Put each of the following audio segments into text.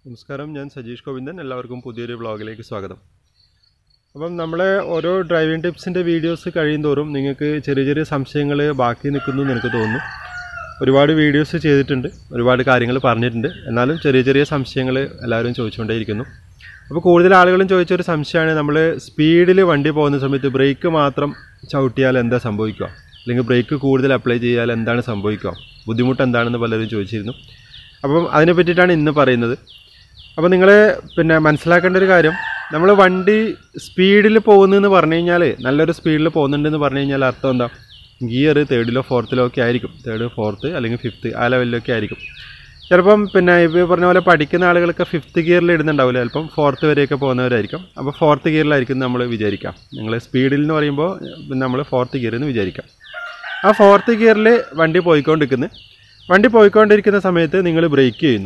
നമസ്കാരം ഞാൻ സജീഷ് ഗോവിന്ദൻ എല്ലാവർക്കും പുതിയൊരു വ്ളോഗിലേക്ക് സ്വാഗതം അപ്പം നമ്മളെ ഓരോ ഡ്രൈവിംഗ് ടിപ്സിൻ്റെ വീഡിയോസ് കഴിയുന്തോറും നിങ്ങൾക്ക് ചെറിയ ചെറിയ സംശയങ്ങൾ ബാക്കി നിൽക്കുന്നു എന്ന് എനിക്ക് തോന്നുന്നു ഒരുപാട് വീഡിയോസ് ചെയ്തിട്ടുണ്ട് ഒരുപാട് കാര്യങ്ങൾ പറഞ്ഞിട്ടുണ്ട് എന്നാലും ചെറിയ ചെറിയ സംശയങ്ങൾ എല്ലാവരും ചോദിച്ചുകൊണ്ടേയിരിക്കുന്നു അപ്പോൾ കൂടുതൽ ആളുകളും ചോദിച്ചൊരു സംശയമാണ് നമ്മൾ സ്പീഡിൽ വണ്ടി പോകുന്ന സമയത്ത് ബ്രേക്ക് മാത്രം ചവിട്ടിയാൽ എന്താ സംഭവിക്കുക അല്ലെങ്കിൽ ബ്രേക്ക് കൂടുതൽ അപ്ലൈ ചെയ്താൽ എന്താണ് സംഭവിക്കുക ബുദ്ധിമുട്ട് എന്താണെന്ന് പലരും ചോദിച്ചിരുന്നു അപ്പം അതിനെ പറ്റിയിട്ടാണ് ഇന്ന് പറയുന്നത് അപ്പോൾ നിങ്ങൾ പിന്നെ മനസ്സിലാക്കേണ്ട ഒരു കാര്യം നമ്മൾ വണ്ടി സ്പീഡിൽ പോകുന്നതെന്ന് പറഞ്ഞു കഴിഞ്ഞാൽ നല്ലൊരു സ്പീഡിൽ പോകുന്നുണ്ടെന്ന് പറഞ്ഞു കഴിഞ്ഞാൽ അർത്ഥം എന്താ ഗിയർ തേർഡിലോ ഫോർത്തിലോ ഒക്കെ ആയിരിക്കും തേർഡ് ഫോർത്ത് അല്ലെങ്കിൽ ഫിഫ്ത്ത് ആ ലെവലിലൊക്കെ ആയിരിക്കും ചിലപ്പം പിന്നെ ഇപ്പോൾ പറഞ്ഞ പോലെ പഠിക്കുന്ന ആളുകളൊക്കെ ഫിഫ്ത്ത് ഗിയറിൽ ഇടുന്നുണ്ടാവില്ല ചിലപ്പം ഫോർത്ത് വരെയൊക്കെ പോകുന്നവരായിരിക്കും അപ്പോൾ ഫോർത്ത് ഗിയറിലായിരിക്കും നമ്മൾ വിചാരിക്കാം നിങ്ങൾ സ്പീഡിൽ എന്ന് പറയുമ്പോൾ നമ്മൾ ഫോർത്ത് ഗിയർ എന്ന് വിചാരിക്കാം ആ ഫോർത്ത് ഗിയറിൽ വണ്ടി പോയിക്കൊണ്ടിരിക്കുന്നു വണ്ടി പോയിക്കൊണ്ടിരിക്കുന്ന സമയത്ത് നിങ്ങൾ ബ്രേക്ക് ചെയ്യുന്നു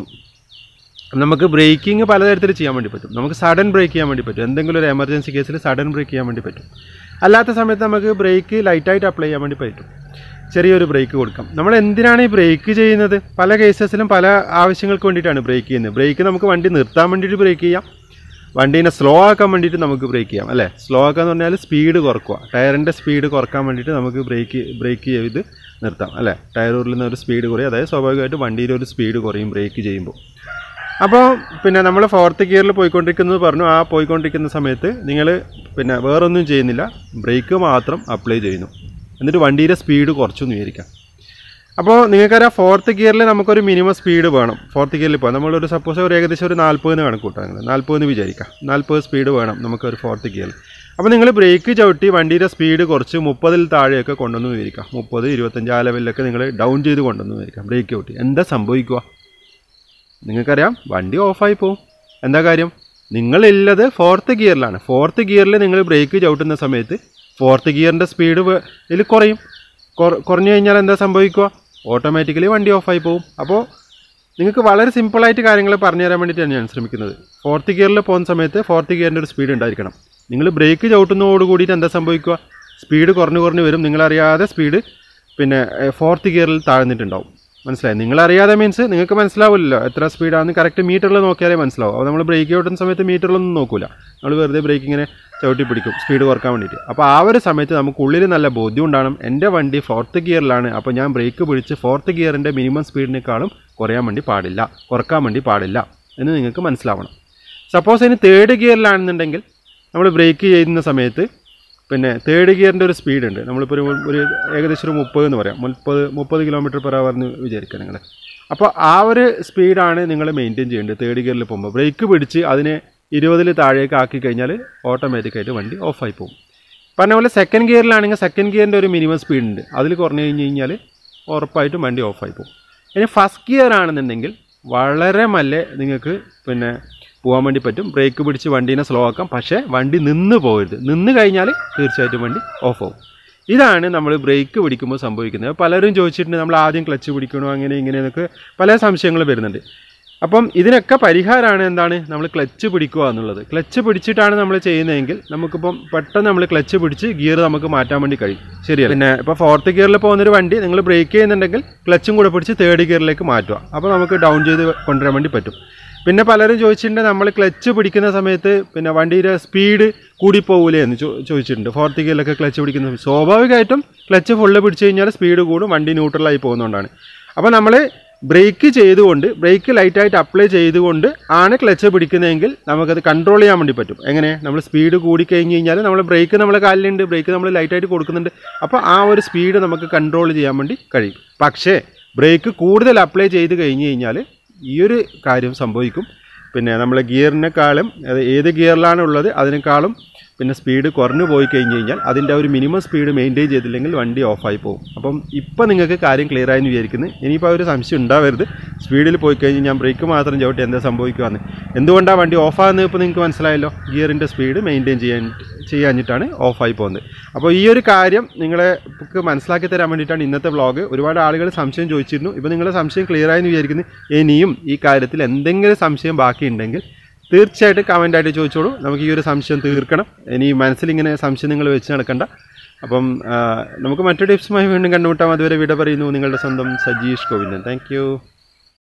നമുക്ക് ബ്രേക്കിംഗ് പലതരത്തിൽ ചെയ്യാൻ വേണ്ടി പറ്റും നമുക്ക് സഡൻ ബ്രേക്ക് ചെയ്യാൻ വേണ്ടി പറ്റും എന്തെങ്കിലും ഒരു എമർജൻസി കേസിൽ സഡൻ ബ്രേക്ക് ചെയ്യാൻ വേണ്ടി പറ്റും അല്ലാത്ത സമയത്ത് നമുക്ക് ബ്രേക്ക് ലൈറ്റായിട്ട് അപ്ലൈ ചെയ്യാൻ വേണ്ടി പറ്റും ചെറിയൊരു ബ്രേക്ക് കൊടുക്കാം നമ്മൾ എന്തിനാണ് ഈ ബ്രേക്ക് ചെയ്യുന്നത് പല കേസസിലും പല ആവശ്യങ്ങൾക്ക് വേണ്ടിയിട്ടാണ് ബ്രേക്ക് ചെയ്യുന്നത് ബ്രേക്ക് നമുക്ക് വണ്ടി നിർത്താൻ വേണ്ടിയിട്ട് ബ്രേക്ക് ചെയ്യാം വണ്ടീനെ സ്ലോ ആക്കാൻ വേണ്ടിയിട്ട് നമുക്ക് ബ്രേക്ക് ചെയ്യാം അല്ലേ സ്ലോ ആക്കുക എന്ന് പറഞ്ഞാൽ സ്പീഡ് കുറക്കുക ടയറിൻ്റെ സ്പീഡ് കുറക്കാൻ വേണ്ടിയിട്ട് നമുക്ക് ബ്രേക്ക് ബ്രേക്ക് ചെയ്ത് നിർത്താം അല്ലേ ടയർ ഉരുളുന്ന ഒരു സ്പീഡ് കുറയും അതായത് സ്വാഭാവികമായിട്ട് വണ്ടിയുടെ ഒരു സ്പീഡ് കുറയും ബ്രേക്ക് ചെയ്യുമ്പോൾ അപ്പോൾ പിന്നെ നമ്മൾ ഫോർത്ത് ഗിയറിൽ പോയിക്കൊണ്ടിരിക്കുന്നത് പറഞ്ഞു ആ പോയിക്കൊണ്ടിരിക്കുന്ന സമയത്ത് നിങ്ങൾ പിന്നെ വേറൊന്നും ചെയ്യുന്നില്ല ബ്രേക്ക് മാത്രം അപ്ലൈ ചെയ്യുന്നു എന്നിട്ട് വണ്ടിയുടെ സ്പീഡ് കുറച്ചൊന്ന് വിചാരിക്കാം അപ്പോൾ നിങ്ങൾക്കറിയാം ഫോർത്ത് ഗിയറിൽ നമുക്കൊരു മിനിമം സ്പീഡ് വേണം ഫോർത്ത് ഗിയറിൽ പോകാം നമ്മളൊരു സപ്പോസ് ഒരു ഏകദേശം ഒരു നാൽപ്പതിന് കണക്ക് കൂട്ടാം നിങ്ങൾ നാൽപ്പതെന്ന് വിചാരിക്കാം നാൽപ്പത് സ്പീഡ് വേണം നമുക്കൊരു ഫോർത്ത് ഗിയറിൽ അപ്പോൾ നിങ്ങൾ ബ്രേക്ക് ചവിട്ടി വണ്ടിയുടെ സ്പീഡ് കുറച്ച് മുപ്പതിൽ താഴെയൊക്കെ കൊണ്ടുവന്ന് വിചാരിക്കാം മുപ്പത് ഇരുപത്തഞ്ച് ആ ലെവലിലൊക്കെ നിങ്ങൾ ഡൗൺ ചെയ്ത് കൊണ്ടുവന്ന് വിചാരിക്കാം ബ്രേക്ക് ചവിട്ടി എന്താ സംഭവിക്കുക നിങ്ങൾക്കറിയാം വണ്ടി ഓഫായി പോകും എന്താ കാര്യം നിങ്ങളുള്ളത് ഫോർത്ത് ഗിയറിലാണ് ഫോർത്ത് ഗിയറിൽ നിങ്ങൾ ബ്രേക്ക് ചവിട്ടുന്ന സമയത്ത് ഫോർത്ത് ഗിയറിൻ്റെ സ്പീഡ് ഇതിൽ കുറയും കുറ- കുറഞ്ഞു കഴിഞ്ഞാൽ എന്താ സംഭവിക്കുക ഓട്ടോമാറ്റിക്കലി വണ്ടി ഓഫായി പോകും അപ്പോൾ നിങ്ങൾക്ക് വളരെ സിമ്പിളായിട്ട് കാര്യങ്ങൾ പറഞ്ഞു തരാൻ വേണ്ടിയിട്ടാണ് ഞാൻ ശ്രമിക്കുന്നത് ഫോർത്ത് ഗിയറിൽ പോകുന്ന സമയത്ത് ഫോർത്ത് ഗിയറിൻ്റെ ഒരു സ്പീഡ് ഉണ്ടായിരിക്കണം നിങ്ങൾ ബ്രേക്ക് ചവിട്ടുന്നതോട് കൂടിയിട്ട് എന്താ സംഭവിക്കുക സ്പീഡ് കുറഞ്ഞു കുറഞ്ഞ് വരും നിങ്ങളറിയാതെ സ്പീഡ് പിന്നെ ഫോർത്ത് ഗിയറിൽ താഴ്ന്നിട്ടുണ്ടാവും മനസ്സിലായി നിങ്ങളറിയാതെ മീൻസ് നിങ്ങൾക്ക് മനസ്സിലാവില്ലല്ലോ എത്ര സ്പീഡാണെന്ന് കറക്റ്റ് മീറ്ററിൽ നോക്കിയാലേ മനസ്സിലാവും അപ്പോൾ നമ്മൾ ബ്രേക്ക് ചവിട്ടുന്ന സമയത്ത് മീറ്ററിലൊന്നും നോക്കില്ല നമ്മൾ വെറുതെ ബ്രേക്ക് ഇങ്ങനെ ചവിട്ടി പിടിക്കും സ്പീഡ് കുറക്കാൻ വേണ്ടിയിട്ട് അപ്പോൾ ആ ഒരു സമയത്ത് നമുക്ക് ഉള്ളിൽ നല്ല ബോധ്യം ഉണ്ടാകണം എൻ്റെ വണ്ടി ഫോർത്ത് ഗിയറിലാണ് അപ്പോൾ ഞാൻ ബ്രേക്ക് പിടിച്ച് ഫോർത്ത് ഗിയറിൻ്റെ മിനിമം സ്പീഡിനേക്കാളും കുറയാൻ വേണ്ടി പാടില്ല കുറക്കാൻ വേണ്ടി പാടില്ല എന്ന് നിങ്ങൾക്ക് മനസ്സിലാവണം സപ്പോസ് ഇനി തേർഡ് ഗിയറിലാണെന്നുണ്ടെങ്കിൽ നമ്മൾ ബ്രേക്ക് ചെയ്യുന്ന സമയത്ത് പിന്നെ തേർഡ് ഗിയറിൻ്റെ ഒരു സ്പീഡ് ഉണ്ട് നമ്മളിപ്പോൾ ഒരു ഒരു ഏകദേശം ഒരു മുപ്പത് എന്ന് പറയാം മുപ്പത് മുപ്പത് കിലോമീറ്റർ പെർ അവർ എന്ന് വിചാരിക്കുക നിങ്ങൾ അപ്പോൾ ആ ഒരു സ്പീഡാണ് നിങ്ങൾ മെയിൻറ്റെയിൻ ചെയ്യേണ്ടത് തേർഡ് ഗിയറിൽ പോകുമ്പോൾ ബ്രേക്ക് പിടിച്ച് അതിനെ ഇരുപതിൽ താഴേക്ക് ആക്കി കഴിഞ്ഞാൽ ഓട്ടോമാറ്റിക്കായിട്ട് വണ്ടി ഓഫായി പോകും പറഞ്ഞ പോലെ സെക്കൻഡ് ഗിയറിലാണെങ്കിൽ സെക്കൻഡ് ഗിയറിൻ്റെ ഒരു മിനിമം സ്പീഡ് ഉണ്ട് അതിൽ കുറഞ്ഞു കഴിഞ്ഞ് കഴിഞ്ഞാൽ ഉറപ്പായിട്ടും വണ്ടി ഓഫായി പോകും ഇനി ഫസ്റ്റ് ഗിയർ ആണെന്നുണ്ടെങ്കിൽ വളരെ മല്ലേ നിങ്ങൾക്ക് പിന്നെ പോകാൻ വേണ്ടി പറ്റും ബ്രേക്ക് പിടിച്ച് വണ്ടീനെ സ്ലോ ആക്കാം പക്ഷേ വണ്ടി നിന്ന് പോകരുത് നിന്ന് കഴിഞ്ഞാൽ തീർച്ചയായിട്ടും വണ്ടി ഓഫ് ആവും ഇതാണ് നമ്മൾ ബ്രേക്ക് പിടിക്കുമ്പോൾ സംഭവിക്കുന്നത് പലരും ചോദിച്ചിട്ടുണ്ട് നമ്മൾ ആദ്യം ക്ലച്ച് പിടിക്കണോ അങ്ങനെ ഇങ്ങനെ എന്നൊക്കെ പല സംശയങ്ങൾ വരുന്നുണ്ട് അപ്പം ഇതിനൊക്കെ പരിഹാരമാണ് എന്താണ് നമ്മൾ ക്ലച്ച് പിടിക്കുക എന്നുള്ളത് ക്ലച്ച് പിടിച്ചിട്ടാണ് നമ്മൾ ചെയ്യുന്നതെങ്കിൽ നമുക്കിപ്പം പെട്ടെന്ന് നമ്മൾ ക്ലച്ച് പിടിച്ച് ഗിയർ നമുക്ക് മാറ്റാൻ വേണ്ടി കഴിയും ശരിയല്ല പിന്നെ ഇപ്പോൾ ഫോർത്ത് ഗിയറിൽ പോകുന്നൊരു വണ്ടി നിങ്ങൾ ബ്രേക്ക് ചെയ്യുന്നുണ്ടെങ്കിൽ ക്ലച്ചും കൂടെ പിടിച്ച് തേർഡ് ഗിയറിലേക്ക് മാറ്റുക അപ്പോൾ നമുക്ക് ഡൗൺ ചെയ്ത് കൊണ്ടുവരാൻ വേണ്ടി പറ്റും പിന്നെ പലരും ചോദിച്ചിട്ടുണ്ട് നമ്മൾ ക്ലച്ച് പിടിക്കുന്ന സമയത്ത് പിന്നെ വണ്ടിയുടെ സ്പീഡ് കൂടിപ്പോകൂലേ എന്ന് ചോ- ചോദിച്ചിട്ടുണ്ട് ഫോർത്ത് ഗിയറിലൊക്കെ ക്ലച്ച് പിടിക്കുന്ന സമയത്ത് സ്വാഭാവികമായിട്ടും ക്ലച്ച് ഫുള്ള് പിടിച്ച് കഴിഞ്ഞാൽ സ്പീഡ് കൂടും വണ്ടി ന്യൂട്രലായി പോകുന്നതുകൊണ്ടാണ് അപ്പോൾ നമ്മൾ ബ്രേക്ക് ചെയ്തുകൊണ്ട് ബ്രേക്ക് ലൈറ്റായിട്ട് അപ്ലൈ ചെയ്തുകൊണ്ട് ആണ് ക്ലച്ച് പിടിക്കുന്നതെങ്കിൽ നമുക്കത് കൺട്രോൾ ചെയ്യാൻ വേണ്ടി പറ്റും എങ്ങനെ നമ്മൾ സ്പീഡ് കൂടി കഴിഞ്ഞ് കഴിഞ്ഞാൽ നമ്മൾ ബ്രേക്ക് നമ്മളെ കാലിലുണ്ട് ബ്രേക്ക് നമ്മൾ ലൈറ്റായിട്ട് കൊടുക്കുന്നുണ്ട് അപ്പോൾ ആ ഒരു സ്പീഡ് നമുക്ക് കൺട്രോൾ ചെയ്യാൻ വേണ്ടി കഴിയും പക്ഷേ ബ്രേക്ക് കൂടുതൽ അപ്ലൈ ചെയ്ത് കഴിഞ്ഞ് കഴിഞ്ഞാൽ ഈ ഒരു കാര്യം സംഭവിക്കും പിന്നെ നമ്മൾ ഗിയറിനേക്കാളും അത് ഏത് ഗിയറിലാണ് ഉള്ളത് അതിനേക്കാളും പിന്നെ സ്പീഡ് കുറഞ്ഞു പോയി കഴിഞ്ഞ് കഴിഞ്ഞാൽ അതിൻ്റെ ആ ഒരു മിനിമം സ്പീഡ് മെയിൻറ്റെയിൻ ചെയ്തില്ലെങ്കിൽ വണ്ടി ഓഫായി പോകും അപ്പം ഇപ്പം നിങ്ങൾക്ക് കാര്യം ക്ലിയർ ആയെന്ന് വിചാരിക്കുന്നു ഇനിയിപ്പോൾ ആ ഒരു സംശയം ഉണ്ടാവരുത് സ്പീഡിൽ പോയി കഴിഞ്ഞ് ഞാൻ ബ്രേക്ക് മാത്രം ചവിട്ടി എന്താ സംഭവിക്കുകയെന്ന് എന്തുകൊണ്ടാണ് വണ്ടി ഓഫാകുന്നത് ഇപ്പോൾ നിങ്ങൾക്ക് മനസ്സിലായല്ലോ ഗിയറിൻ്റെ സ്പീഡ് മെയിൻറ്റെയിൻ ചെയ്യാൻ ചെയ്യാഞ്ഞിട്ടാണ് ഓഫായി പോകുന്നത് അപ്പോൾ ഈ ഒരു കാര്യം നിങ്ങളെ നമുക്ക് മനസ്സിലാക്കി തരാൻ വേണ്ടിയിട്ടാണ് ഇന്നത്തെ വ്ളോഗ് ഒരുപാട് ആളുകൾ സംശയം ചോദിച്ചിരുന്നു ഇപ്പോൾ നിങ്ങളുടെ സംശയം ക്ലിയർ ആയെന്ന് വിചാരിക്കുന്നു ഇനിയും ഈ കാര്യത്തിൽ എന്തെങ്കിലും സംശയം ബാക്കിയുണ്ടെങ്കിൽ തീർച്ചയായിട്ടും കമൻ്റ് ആയിട്ട് ചോദിച്ചോളൂ നമുക്ക് ഈ ഒരു സംശയം തീർക്കണം ഇനി മനസ്സിലിങ്ങനെ സംശയം നിങ്ങൾ വെച്ച് നടക്കണ്ട അപ്പം ആ, നമുക്ക് മറ്റു ടിപ്സുമായി വീണ്ടും കണ്ടുമുട്ടാം അതുവരെ വിട പറയുന്നു നിങ്ങളുടെ സ്വന്തം സജീഷ് ഗോവിന്ദൻ താങ്ക്